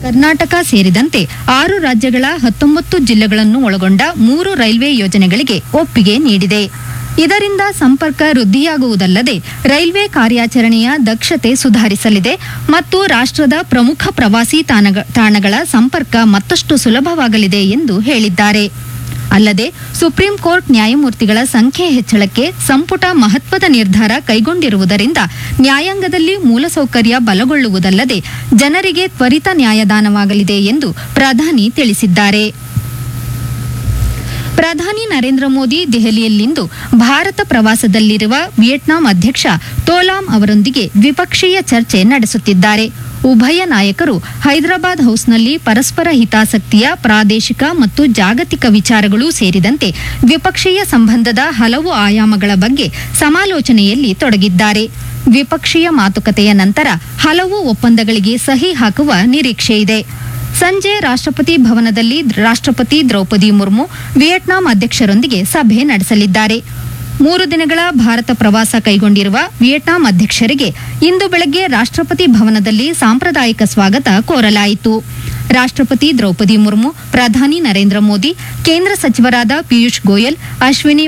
ಕರ್ನಾಟಕ ಸೇರಿದಂತೆ ಆರು ರಾಜ್ಯಗಳ ಹತ್ತೊಂಬತ್ತು ಜಿಲ್ಲೆಗಳನ್ನು ಒಳಗೊಂಡ ಮೂರು ರೈಲ್ವೆ ಯೋಜನೆಗಳಿಗೆ ಒಪ್ಪಿಗೆ ನೀಡಿದೆ ಇದರಿಂದ ಸಂಪರ್ಕ ವೃದ್ಧಿಯಾಗುವುದಲ್ಲದೆ ರೈಲ್ವೆ ಕಾರ್ಯಾಚರಣೆಯ ದಕ್ಷತೆ ಸುಧಾರಿಸಲಿದೆ ಮತ್ತು ರಾಷ್ಟ್ರದ ಪ್ರಮುಖ ಪ್ರವಾಸಿ ತಾಣಗ- ತಾಣಗಳ ಸಂಪರ್ಕ ಮತ್ತಷ್ಟು ಸುಲಭವಾಗಲಿದೆ ಎಂದು ಹೇಳಿದ್ದಾರೆ ಅಲ್ಲದೆ ಸುಪ್ರೀಂ ಕೋರ್ಟ್ ನ್ಯಾಯಮೂರ್ತಿಗಳ ಸಂಖ್ಯೆ ಹೆಚ್ಚಳಕ್ಕೆ ಸಂಪುಟ ಮಹತ್ವದ ನಿರ್ಧಾರ ಕೈಗೊಂಡಿರುವುದರಿಂದ ನ್ಯಾಯಾಂಗದಲ್ಲಿ ಮೂಲಸೌಕರ್ಯ ಬಲಗೊಳ್ಳುವುದಲ್ಲದೆ ಜನರಿಗೆ ತ್ವರಿತ ನ್ಯಾಯದಾನವಾಗಲಿದೆ ಎಂದು ಪ್ರಧಾನಿ ತಿಳಿಸಿದ್ದಾರೆ ಪ್ರಧಾನಿ ನರೇಂದ್ರ ಮೋದಿ ದೆಹಲಿಯಲ್ಲಿಂದು ಭಾರತ ಪ್ರವಾಸದಲ್ಲಿರುವ ವಿಯೆಟ್ನಾಂ ಅಧ್ಯಕ್ಷ ತೋಲಾಂ ಅವರೊಂದಿಗೆ ದ್ವಿಪಕ್ಷೀಯ ಚರ್ಚೆ ನಡೆಸುತ್ತಿದ್ದಾರೆ ಉಭಯ ನಾಯಕರು ಹೈದರಾಬಾದ್ ಹೌಸ್ನಲ್ಲಿ ಪರಸ್ಪರ ಹಿತಾಸಕ್ತಿಯ ಪ್ರಾದೇಶಿಕ ಮತ್ತು ಜಾಗತಿಕ ವಿಚಾರಗಳು ಸೇರಿದಂತೆ ದ್ವಿಪಕ್ಷೀಯ ಸಂಬಂಧದ ಹಲವು ಆಯಾಮಗಳ ಬಗ್ಗೆ ಸಮಾಲೋಚನೆಯಲ್ಲಿ ತೊಡಗಿದ್ದಾರೆ ದ್ವಿಪಕ್ಷೀಯ ಮಾತುಕತೆಯ ನಂತರ ಹಲವು ಒಪ್ಪಂದಗಳಿಗೆ ಸಹಿ ಹಾಕುವ ನಿರೀಕ್ಷೆಯಿದೆ ಸಂಜೆ ರಾಷ್ಟ್ರಪತಿ ಭವನದಲ್ಲಿ ರಾಷ್ಟ್ರಪತಿ ದ್ರೌಪದಿ ಮುರ್ಮು ವಿಯೆಟ್ನಾಂ ಅಧ್ಯಕ್ಷರೊಂದಿಗೆ ಸಭೆ ನಡೆಸಲಿದ್ದಾರೆ ಮೂರು ದಿನಗಳ ಭಾರತ ಪ್ರವಾಸ ಕೈಗೊಂಡಿರುವ ವಿಯೆಟ್ನಾಂ ಅಧ್ಯಕ್ಷರಿಗೆ ಇಂದು ಬೆಳಗ್ಗೆ ರಾಷ್ಟ್ರಪತಿ ಭವನದಲ್ಲಿ ಸಾಂಪ್ರದಾಯಿಕ ಸ್ವಾಗತ ಕೋರಲಾಯಿತು ರಾಷ್ಟ್ರಪತಿ ದ್ರೌಪದಿ ಮುರ್ಮು ಪ್ರಧಾನಿ ನರೇಂದ್ರ ಮೋದಿ ಕೇಂದ್ರ ಸಚಿವರಾದ ಪಿಯೂಷ್ ಗೋಯಲ್ ಅಶ್ವಿನಿ